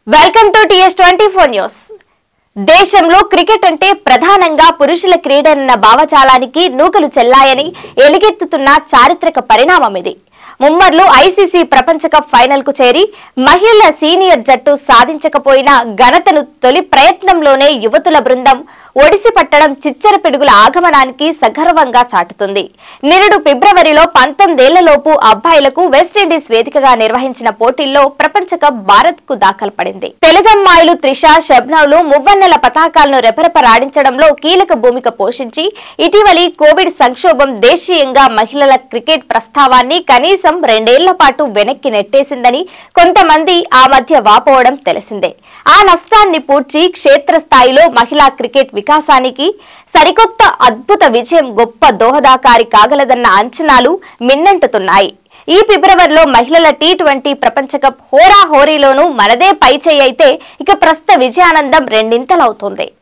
welcome to TS twenty four news దేశంలో cricket అంటే ప్రధానంగా పురుషుల క్రీడన్న భావజాలానికి నూకలు చెల్లాయని ఎలుగెత్తుతున్న చారిత్రక పరిణామం ఇది ముమ్మర్లు ఐసీసీ ప్రపంచ కప్ ఫైనల్ కు చేరి మహిళల సీనియర్ జట్టు సాధించకపోయినా ఘనతను తొలి ప్రయత్నంలోనే యువతుల బృందం ఒడిసి పట్టడం చిచ్చర పిడుగుల ఆగమనానికి సగర్వంగా చాటుతుంది నిరుడు ఫిబ్రవరిలో పంతొమ్మిదేళ్లలోపు అబ్బాయిలకు వెస్టిండీస్ వేదికగా నిర్వహించిన పోటీల్లో ప్రపంచ కప్ భారత్ కు దాఖలు పడింది తెలుగమ్మాయిలు త్రిష షబ్నౌలు మువ్వన్నెల పతాకాలను రెపరెపరాడించడంలో కీలక భూమిక పోషించి ఇటీవలి కోవిడ్ సంక్షోభం దేశీయంగా మహిళల క్రికెట్ ప్రస్తావాన్ని కనీసం రెండేళ్ల పాటు వెనక్కి నెట్టేసిందని కొంతమంది ఆ మధ్య వాపోవడం తెలిసిందే ఆ నష్టాన్ని పూడ్చి క్షేత్రస్థాయిలో మహిళా క్రికెట్ వికాసానికి సరికొత్త అద్భుత విజయం గొప్ప దోహదాకారి కాగలదన్న అంచనాలు మిన్నంటుతున్నాయి ఈ ఫిబ్రవరిలో మహిళల టీ ట్వంటీ ప్రపంచ కప్ హోరాహోరీలోనూ మనదే పై చేయి అయితే ఇక ప్రస్తుత విజయానందం రెండింతలవుతోంది